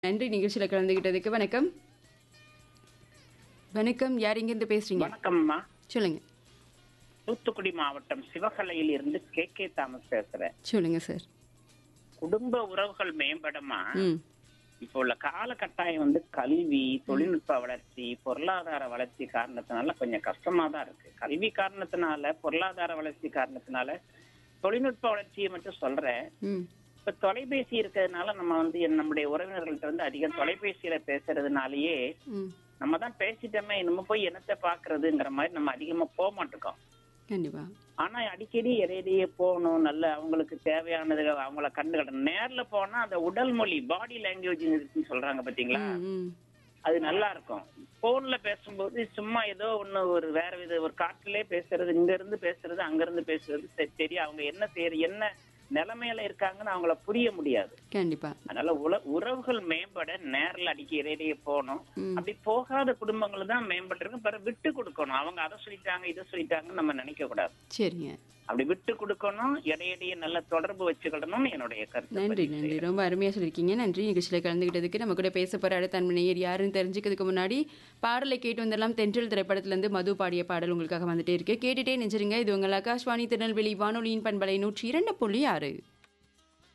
நன்றி நிகழ்ச்சியில் கலந்துகிட்டதுக்கு வணக்கம் வணக்கம் யார் இங்கிருந்து பேசுறீங்க வணக்கம்மா சொல்லுங்க தூத்துக்குடி மாவட்டம் சிவகலையில் இருந்து கே கே தாமஸ் பேசுறேன் சொல்லுங்க சார் குடும்ப உறவுகள் மேம்படுமா ம் இப்போ உள்ள காலகட்டாயம் வந்து கல்வி தொழில்நுட்ப வளர்ச்சி பொருளாதார வளர்ச்சி காரணத்தினால கொஞ்சம் கஷ்டமா தான் இருக்கு கல்வி காரணத்தினால பொருளாதார வளர்ச்சி காரணத்தினால தொழில்நுட்ப வளர்ச்சியை மட்டும் சொல்றேன் ம் இப்ப தொலைபேசி இருக்கிறதுனால நம்ம வந்து நம்முடைய உறவினர்கள்ட்ட வந்து அதிகம் தொலைபேசியில பேசுறதுனாலயே ம் நம்ம தான் பேசிட்டோமே நம்ம போய் என்னத்தை பாக்குறதுங்கிற மாதிரி நம்ம அதிகமா போக மாட்டோம் கண்டிப்பா ஆனா அடிக்கடி இடையிடையே போகணும் நல்ல அவங்களுக்கு தேவையானது அவங்கள கண்டுக்கிடணும் நேர்ல போனா அந்த உடல் மொழி பாடி லாங்குவேஜ் இருக்குன்னு சொல்றாங்க பாத்தீங்களா ம் ம் அது நல்லா இருக்கும் போன்ல பேசும்போது சும்மா ஏதோ ஒண்ணு ஒரு வேற வித ஒரு காற்றுலயே பேசுறது இங்க இருந்து பேசுறது அங்க இருந்து பேசுறது சரி, சரி அவங்க என்ன செய்ய என்ன நிலைமையில இருக்காங்கன்னு அவங்கள புரிய முடியாது கண்டிப்பா அதனால உல உறவுகள் மேம்பட நேரில் அடிக்க இடையிடையே போகணும் ம். அப்படி போகாத குடும்பங்கள் தான் மேம்பட்டிருக்கு பிறகு விட்டு கொடுக்கணும் அவங்க அதை சொல்லிட்டாங்க இதை சொல்லிட்டாங்கன்னு நம்ம நினைக்க கூடாது சரிங்க அப்படி விட்டு கொடுக்கணும் இடையிடையே நல்ல தொடர்பு வச்சுக்கிடணும்னு என்னுடைய கருத்து நன்றி பதிவு நன்றி செய்றேன். ரொம்ப அருமையாக சொல்லியிருக்கீங்க நன்றி நிகழ்ச்சியில் கலந்துக்கிட்டதுக்கு நம்ம கூட பேச போகிற அடுத்த அன்பனையர் யாருன்னு தெரிஞ்சுக்கிறதுக்கு முன்னாடி பாடலை கேட்டு வந்தெல்லாம் தென்றல் திரைப்படத்திலேருந்து மது பாடிய பாடல் உங்களுக்காக வந்துட்டே இருக்கு கேட்டுட்டே நெஞ்சிருங்க இது உங்கள் ஆகாஷ்வாணி திருநெல்வேலி வானொலியின் பண்பலை நூற்றி இரண்டு புள்ளி ஆறு